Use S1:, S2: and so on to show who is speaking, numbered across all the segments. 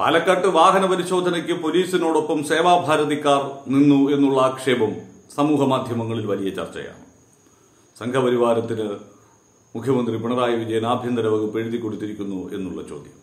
S1: പാലക്കാട്ട് വാഹന പരിശോധനയ്ക്ക് പോലീസിനോടൊപ്പം സേവാഭാരതിക്കാർ നിന്നു എന്നുള്ള ആക്ഷേപം സമൂഹ മാധ്യമങ്ങളിൽ വലിയ ചർച്ചയാണ് സംഘപരിവാരത്തിന് മുഖ്യമന്ത്രി പിണറായി വിജയൻ ആഭ്യന്തര വകുപ്പ് എഴുതി കൊടുത്തിരിക്കുന്നു എന്നുള്ള ചോദ്യം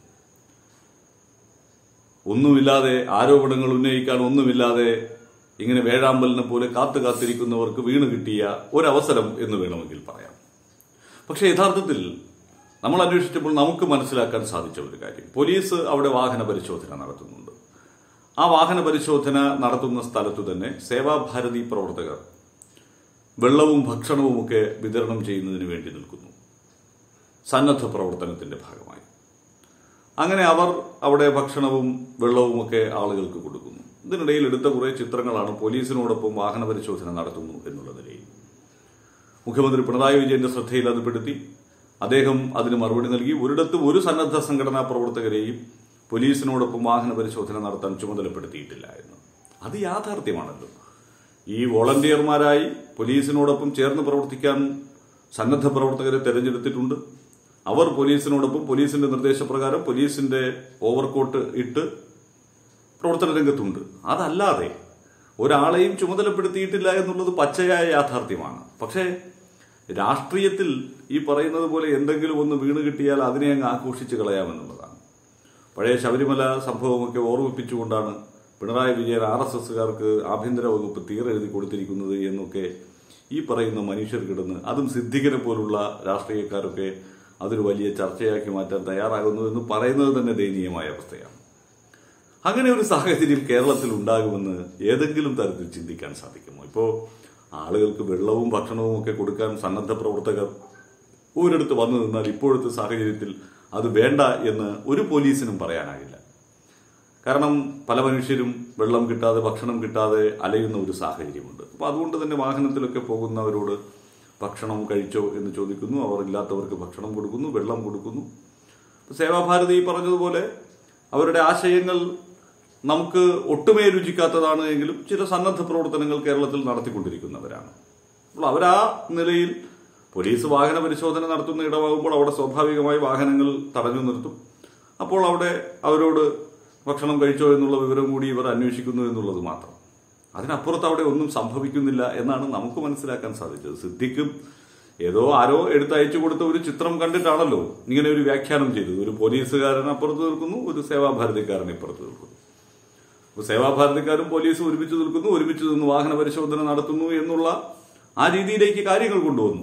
S1: ഒന്നുമില്ലാതെ ആരോപണങ്ങൾ ഉന്നയിക്കാൻ ഒന്നുമില്ലാതെ ഇങ്ങനെ വേഴാമ്പലിനെ പോലെ കാത്തു കാത്തിരിക്കുന്നവർക്ക് വീണ് കിട്ടിയ ഒരവസരം എന്ന് വേണമെങ്കിൽ പറയാം പക്ഷേ യഥാർത്ഥത്തിൽ നമ്മൾ അന്വേഷിച്ചപ്പോൾ നമുക്ക് മനസ്സിലാക്കാൻ സാധിച്ച ഒരു കാര്യം പോലീസ് അവിടെ വാഹന പരിശോധന നടത്തുന്നുണ്ട് ആ വാഹന പരിശോധന നടത്തുന്ന സ്ഥലത്തു തന്നെ സേവാഭാരതി പ്രവർത്തകർ വെള്ളവും ഭക്ഷണവുമൊക്കെ വിതരണം ചെയ്യുന്നതിന് വേണ്ടി നിൽക്കുന്നു സന്നദ്ധ പ്രവർത്തനത്തിന്റെ ഭാഗമായി അങ്ങനെ അവർ അവിടെ ഭക്ഷണവും വെള്ളവുമൊക്കെ ആളുകൾക്ക് കൊടുക്കുന്നു ഇതിനിടയിൽ എടുത്ത കുറേ ചിത്രങ്ങളാണ് പോലീസിനോടൊപ്പം വാഹന പരിശോധന നടത്തുന്നു എന്നുള്ള നിലയിൽ മുഖ്യമന്ത്രി പിണറായി വിജയന്റെ ശ്രദ്ധയിൽ അത് പെടുത്തി അദ്ദേഹം അതിന് മറുപടി നൽകി ഒരിടത്തും ഒരു സന്നദ്ധ സംഘടനാ പ്രവർത്തകരെയും പോലീസിനോടൊപ്പം വാഹന പരിശോധന നടത്താൻ ചുമതലപ്പെടുത്തിയിട്ടില്ല എന്ന് അത് യാഥാർത്ഥ്യമാണല്ലോ ഈ വോളണ്ടിയർമാരായി പോലീസിനോടൊപ്പം ചേർന്ന് പ്രവർത്തിക്കാൻ സന്നദ്ധ പ്രവർത്തകരെ തെരഞ്ഞെടുത്തിട്ടുണ്ട് അവർ പോലീസിനോടൊപ്പം പോലീസിന്റെ നിർദ്ദേശപ്രകാരം പോലീസിന്റെ ഓവർകോട്ട് ഇട്ട് പ്രവർത്തന രംഗത്തുണ്ട് അതല്ലാതെ ഒരാളെയും ചുമതലപ്പെടുത്തിയിട്ടില്ല എന്നുള്ളത് പച്ചയായ യാഥാർത്ഥ്യമാണ് പക്ഷേ രാഷ്ട്രീയത്തിൽ ഈ പറയുന്നത് പോലെ എന്തെങ്കിലും ഒന്ന് വീണ് കിട്ടിയാൽ അതിനെ അങ്ങ് ആഘോഷിച്ച് കളയാമെന്നുള്ളതാണ് പഴയ ശബരിമല സംഭവമൊക്കെ ഓർമ്മിപ്പിച്ചുകൊണ്ടാണ് പിണറായി വിജയൻ ആർ എസ് എസുകാർക്ക് ആഭ്യന്തര വകുപ്പ് തീരെഴുതി കൊടുത്തിരിക്കുന്നത് എന്നൊക്കെ ഈ പറയുന്ന മനുഷ്യർ കിടന്ന് അതും സിദ്ദിഖിനെ പോലുള്ള രാഷ്ട്രീയക്കാരൊക്കെ അതൊരു വലിയ ചർച്ചയാക്കി മാറ്റാൻ തയ്യാറാകുന്നു എന്ന് പറയുന്നത് തന്നെ ദയനീയമായ അവസ്ഥയാണ് അങ്ങനെ ഒരു സാഹചര്യം കേരളത്തിൽ ഉണ്ടാകുമെന്ന് ഏതെങ്കിലും തരത്തിൽ ചിന്തിക്കാൻ സാധിക്കുമോ ഇപ്പോ ആളുകൾക്ക് വെള്ളവും ഭക്ഷണവും ഒക്കെ കൊടുക്കാൻ സന്നദ്ധ പ്രവർത്തകർ ഒരിടത്ത് വന്നു നിന്നാൽ ഇപ്പോഴത്തെ സാഹചര്യത്തിൽ അത് വേണ്ട എന്ന് ഒരു പോലീസിനും പറയാനാകില്ല കാരണം പല മനുഷ്യരും വെള്ളം കിട്ടാതെ ഭക്ഷണം കിട്ടാതെ അലയുന്ന ഒരു സാഹചര്യമുണ്ട് അപ്പൊ അതുകൊണ്ട് തന്നെ വാഹനത്തിലൊക്കെ പോകുന്നവരോട് ഭക്ഷണം കഴിച്ചോ എന്ന് ചോദിക്കുന്നു അവർ ഇല്ലാത്തവർക്ക് ഭക്ഷണം കൊടുക്കുന്നു വെള്ളം കൊടുക്കുന്നു സേവാഭാരതി പറഞ്ഞതുപോലെ അവരുടെ ആശയങ്ങൾ നമുക്ക് ഒട്ടുമേ രുചിക്കാത്തതാണ് എങ്കിലും ചില സന്നദ്ധ പ്രവർത്തനങ്ങൾ കേരളത്തിൽ നടത്തിക്കൊണ്ടിരിക്കുന്നവരാണ് അപ്പോൾ അവരാ നിലയിൽ പോലീസ് വാഹന പരിശോധന നടത്തുന്ന ഇടമാകുമ്പോൾ അവിടെ സ്വാഭാവികമായി വാഹനങ്ങൾ തടഞ്ഞു നിർത്തും അപ്പോൾ അവിടെ അവരോട് ഭക്ഷണം കഴിച്ചോ എന്നുള്ള വിവരം കൂടി ഇവർ അന്വേഷിക്കുന്നു എന്നുള്ളത് മാത്രം അതിനപ്പുറത്ത് അവിടെ ഒന്നും സംഭവിക്കുന്നില്ല എന്നാണ് നമുക്ക് മനസ്സിലാക്കാൻ സാധിച്ചത് സിദ്ദിഖും ഏതോ ആരോ എടുത്തയച്ചു കൊടുത്ത ഒരു ചിത്രം കണ്ടിട്ടാണല്ലോ ഇങ്ങനെ ഒരു വ്യാഖ്യാനം ചെയ്തത് ഒരു പോലീസുകാരൻ അപ്പുറത്ത് നിൽക്കുന്നു ഒരു സേവാഭാരതിക്കാരൻ ഇപ്പുറത്ത് നിൽക്കുന്നു അപ്പോൾ സേവാഭാരതിക്കാരും പോലീസും ഒരുമിച്ച് നിൽക്കുന്നു ഒരുമിച്ച് നിന്ന് വാഹന പരിശോധന നടത്തുന്നു എന്നുള്ള ആ രീതിയിലേക്ക് കാര്യങ്ങൾ കൊണ്ടുവന്നു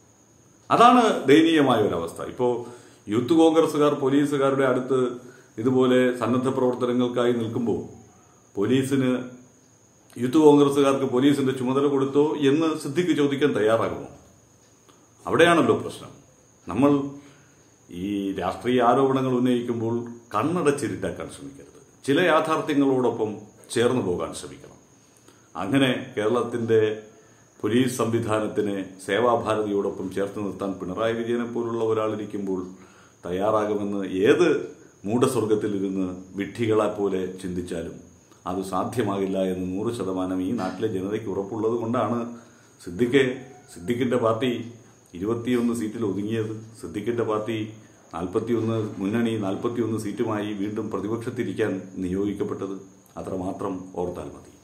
S1: അതാണ് ദയനീയമായ ഒരു അവസ്ഥ ഇപ്പോ യൂത്ത് കോൺഗ്രസുകാർ പോലീസുകാരുടെ അടുത്ത് ഇതുപോലെ സന്നദ്ധ പ്രവർത്തനങ്ങൾക്കായി നിൽക്കുമ്പോൾ പോലീസിന് യൂത്ത് കോൺഗ്രസുകാർക്ക് പോലീസിന്റെ ചുമതല കൊടുത്തോ എന്ന് സിദ്ദിഖ് ചോദിക്കാൻ തയ്യാറാകുമോ അവിടെയാണല്ലോ പ്രശ്നം നമ്മൾ ഈ രാഷ്ട്രീയ ആരോപണങ്ങൾ ഉന്നയിക്കുമ്പോൾ കണ്ണടച്ചിരുട്ടാക്കാൻ ശ്രമിക്കരുത് ചില യാഥാർത്ഥ്യങ്ങളോടൊപ്പം ചേർന്ന് പോകാൻ ശ്രമിക്കണം അങ്ങനെ കേരളത്തിന്റെ പോലീസ് സംവിധാനത്തിനെ സേവാഭാരതിയോടൊപ്പം ചേർത്ത് നിർത്താൻ പിണറായി വിജയനെ പോലുള്ള ഒരാളിരിക്കുമ്പോൾ തയ്യാറാകുമെന്ന് ഏത് മൂഢസ്വർഗത്തിലിരുന്ന് വിഡ്ഢികളെ പോലെ ചിന്തിച്ചാലും അത് സാധ്യമാകില്ല എന്ന് നൂറ് ശതമാനം ഈ നാട്ടിലെ ജനതയ്ക്ക് ഉറപ്പുള്ളത് കൊണ്ടാണ് സിദ്ദിഖെ സിദ്ദിഖിന്റെ പാർട്ടി ഇരുപത്തിയൊന്ന് സീറ്റിൽ ഒതുങ്ങിയത് സിദ്ദിഖിന്റെ പാർട്ടി നാൽപ്പത്തിയൊന്ന് മുന്നണി നാൽപ്പത്തിയൊന്ന് സീറ്റുമായി വീണ്ടും പ്രതിപക്ഷത്തിരിക്കാൻ നിയോഗിക്കപ്പെട്ടത് അത്രമാത്രം ഓർത്താൽ മതി